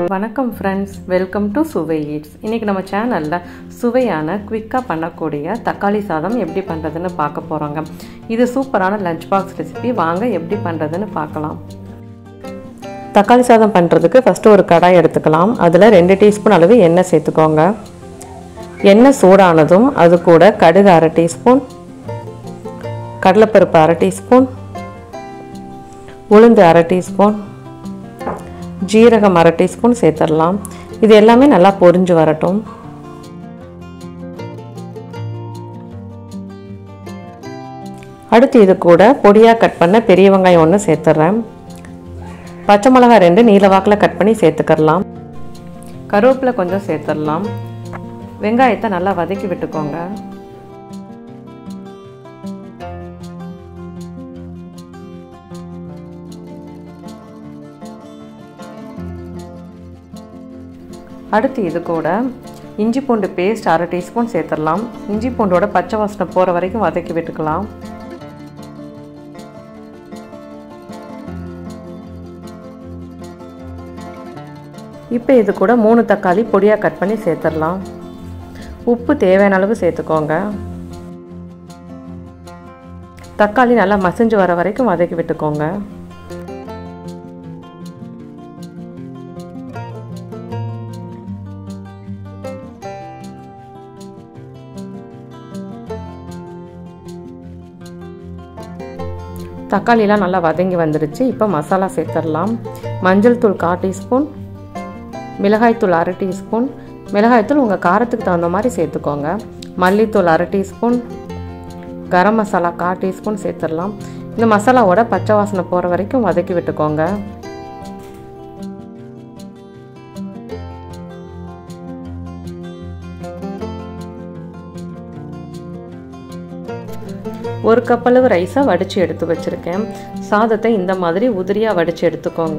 வணக்கம் friends welcome to Suvai eats இன்றைக்கி நம்ம சேனலில் சுவையான குவிக்காக பண்ணக்கூடிய தக்காளி சாதம் எப்படி பண்ணுறதுன்னு பார்க்க போகிறோங்க இது சூப்பரான லஞ்ச் பாக்ஸ் ரெசிபி வாங்க எப்படி பண்ணுறதுன்னு பார்க்கலாம் தக்காளி சாதம் பண்ணுறதுக்கு ஃபஸ்ட்டு ஒரு கடாய் எடுத்துக்கலாம் அதில் ரெண்டு டீஸ்பூன் அளவு எண்ணெய் சேர்த்துக்கோங்க எண்ணெய் சூடானதும் அது கூட கடுகு அரை டீஸ்பூன் கடலைப்பருப்பு அரை டீஸ்பூன் உளுந்து அரை டீஸ்பூன் ஜீரகம் அரை டீஸ்பூன் சேர்த்துடலாம் இது எல்லாமே நல்லா பொரிஞ்சு வரட்டும் அடுத்து இது கூட பொடியாக கட் பண்ண பெரிய வெங்காயம் ஒன்று சேர்த்துட்றேன் பச்சை மிளகாய் ரெண்டு நீல வாக்கில் கட் பண்ணி சேர்த்துக்கலாம் கருவேப்பிலை கொஞ்சம் சேர்த்துடலாம் வெங்காயத்தை நல்லா வதக்கி விட்டுக்கோங்க அடுத்து இது கூட இஞ்சி பூண்டு பேஸ்ட் அரை டீஸ்பூன் சேர்த்துடலாம் இஞ்சி பூண்டோட பச்சை வாசனை போகிற வரைக்கும் வதக்கி விட்டுக்கலாம் இப்போ இது கூட மூணு தக்காளி பொடியாக கட் பண்ணி சேர்த்துடலாம் உப்பு தேவையான அளவு சேர்த்துக்கோங்க தக்காளி நல்லா மசிஞ்சு வர வரைக்கும் வதக்கி விட்டுக்கோங்க தக்காளிலாம் நல்லா வதங்கி வந்துடுச்சு இப்போ மசாலா சேர்த்துடலாம் மஞ்சள் தூள் கால் டீஸ்பூன் மிளகாய்த்தூள் அரை டீஸ்பூன் மிளகாய்த்தூள் உங்கள் காரத்துக்கு தகுந்த மாதிரி சேர்த்துக்கோங்க மல்லித்தூள் அரை டீஸ்பூன் கரம் மசாலா கால் டீஸ்பூன் சேர்த்துடலாம் இந்த மசாலாவோட பச்சை வாசனை போகிற வரைக்கும் வதக்கி விட்டுக்கோங்க ஒரு கப்பளவு ரைஸை வடித்து எடுத்து வச்சுருக்கேன் சாதத்தை இந்த மாதிரி உதிரியாக வடித்து எடுத்துக்கோங்க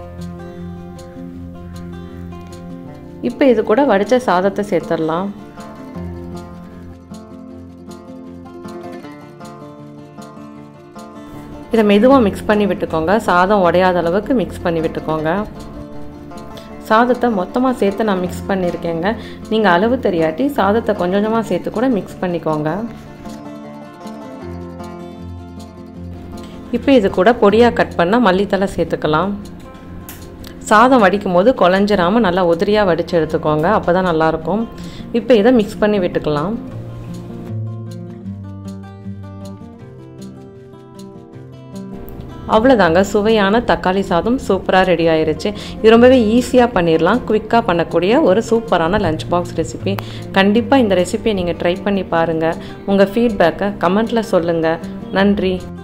இப்போ இது கூட வடித்த சாதத்தை சேர்த்துடலாம் இதை மெதுவாக மிக்ஸ் பண்ணி விட்டுக்கோங்க சாதம் உடையாத அளவுக்கு மிக்ஸ் பண்ணி விட்டுக்கோங்க சாதத்தை மொத்தமாக சேர்த்து நான் மிக்ஸ் பண்ணியிருக்கேங்க நீங்கள் அளவு தெரியாட்டி சாதத்தை கொஞ்சம் கொஞ்சமாக சேர்த்து கூட மிக்ஸ் பண்ணிக்கோங்க இப்போ இது கூட பொடியாக கட் பண்ணால் மல்லித்தலை சேர்த்துக்கலாம் சாதம் வடிக்கும் போது குழஞ்சிராமல் நல்லா உதிரியாக வடித்து எடுத்துக்கோங்க அப்போ தான் நல்லாயிருக்கும் இப்போ இதை மிக்ஸ் பண்ணி விட்டுக்கலாம் அவ்வளோதாங்க சுவையான தக்காளி சாதம் சூப்பராக ரெடி ஆயிருச்சு இது ரொம்பவே ஈஸியாக பண்ணிடலாம் குவிக்காக பண்ணக்கூடிய ஒரு சூப்பரான லஞ்ச் பாக்ஸ் ரெசிபி கண்டிப்பாக இந்த ரெசிபியை நீங்கள் ட்ரை பண்ணி பாருங்கள் உங்கள் ஃபீட்பேக்கை கமெண்ட்டில் சொல்லுங்கள் நன்றி